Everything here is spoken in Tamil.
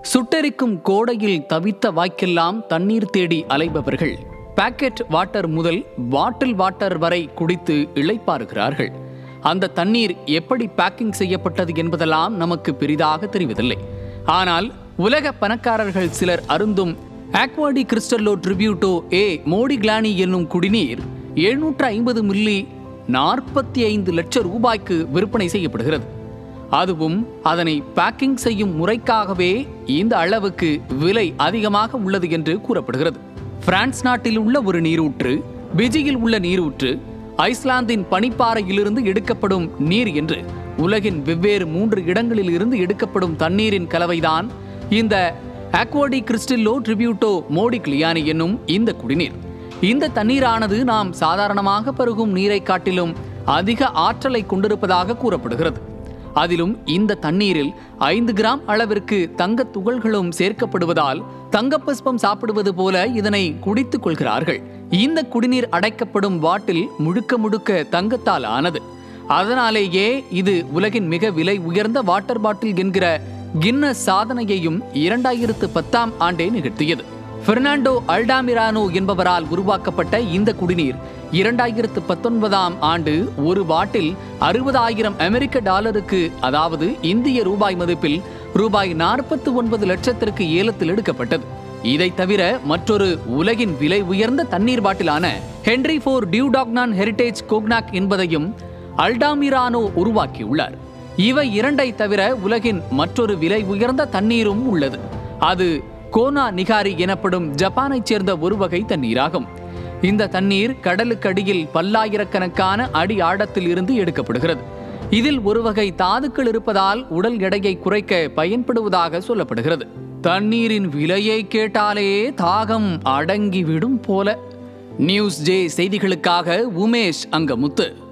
சுட்டெரிக்கும் கோடையில் தவித்த வாய்க்கெல்லாம் தண்ணீர் தேடி அலைபவர்கள் பாக்கெட் வாட்டர் முதல் பாட்டில் வாட்டர் வரை குடித்து இளைப்பாறுகிறார்கள் அந்த தண்ணீர் எப்படி பேக்கிங் செய்யப்பட்டது என்பதெல்லாம் நமக்கு பெரிதாக தெரிவதில்லை ஆனால் உலக பணக்காரர்கள் சிலர் அருந்தும் ஆக்வாடி கிறிஸ்டல்லோ ட்ரிபியூட்டோ ஏ மோடி கிளானி என்னும் குடிநீர் எழுநூற்று ஐம்பது மில்லி நாற்பத்தி ஐந்து லட்சம் ரூபாய்க்கு விற்பனை செய்யப்படுகிறது அதுவும் அதனை பேக்கிங் செய்யும் முறைக்காகவே இந்த அளவுக்கு விலை அதிகமாக உள்ளது என்று கூறப்படுகிறது பிரான்ஸ் நாட்டில் உள்ள ஒரு நீரூற்று பிஜியில் உள்ள நீரூற்று ஐஸ்லாந்தின் பனிப்பாறையிலிருந்து எடுக்கப்படும் நீர் என்று உலகின் வெவ்வேறு மூன்று இடங்களில் இருந்து எடுக்கப்படும் தண்ணீரின் கலவைதான் இந்த ஆக்வாடி கிறிஸ்டில்லோ ட்ரிபியூட்டோ மோடி கிளியானி என்னும் இந்த குடிநீர் இந்த தண்ணீரானது நாம் சாதாரணமாக பருகும் நீரை காட்டிலும் அதிக ஆற்றலை கொண்டிருப்பதாக கூறப்படுகிறது அதிலும் இந்த தண்ணீரில் ஐந்து கிராம் அளவிற்கு தங்கத் துகள்களும் சேர்க்கப்படுவதால் தங்கப்பஸ்பம் சாப்பிடுவது போல இதனை குடித்துக் கொள்கிறார்கள் இந்த குடிநீர் அடைக்கப்படும் பாட்டில் முழுக்க முழுக்க தங்கத்தால் ஆனது அதனாலேயே இது உலகின் மிக விலை உயர்ந்த வாட்டர் பாட்டில் என்கிற கின்னஸ் சாதனையையும் இரண்டாயிரத்து பத்தாம் ஆண்டே நிகழ்த்தியது பெர்னாண்டோ அல்டாமிரானோ என்பவரால் உருவாக்கப்பட்ட இந்த குடிநீர் இரண்டாயிரத்து பத்தொன்பதாம் ஆண்டு ஒரு பாட்டில் அறுபதாயிரம் அமெரிக்க டாலருக்கு அதாவது இந்திய ரூபாய் மதிப்பில் ரூபாய் நாற்பத்தி ஒன்பது லட்சத்திற்கு ஏலத்தில் எடுக்கப்பட்டது இதை தவிர மற்றொரு உலகின் விலை உயர்ந்த தண்ணீர் பாட்டிலான Henri four Dudognon heritage cognac என்பதையும் அல்டாமிரானோ உருவாக்கியுள்ளார் இவை இரண்டை தவிர உலகின் மற்றொரு விலை உயர்ந்த தண்ணீரும் உள்ளது அது கோனா நிகாரி எனப்படும் ஜப்பானைச் சேர்ந்த ஒரு வகை தண்ணீராகும் இந்த தண்ணீர் கடலுக்கடியில் பல்லாயிரக்கணக்கான அடி ஆழத்தில் இருந்து எடுக்கப்படுகிறது இதில் ஒரு வகை தாதுக்கள் இருப்பதால் உடல் எடையை குறைக்க பயன்படுவதாக சொல்லப்படுகிறது தண்ணீரின் விலையை கேட்டாலே தாகம் அடங்கிவிடும் போல நியூஸ் ஜே செய்திகளுக்காக உமேஷ் அங்கமுத்து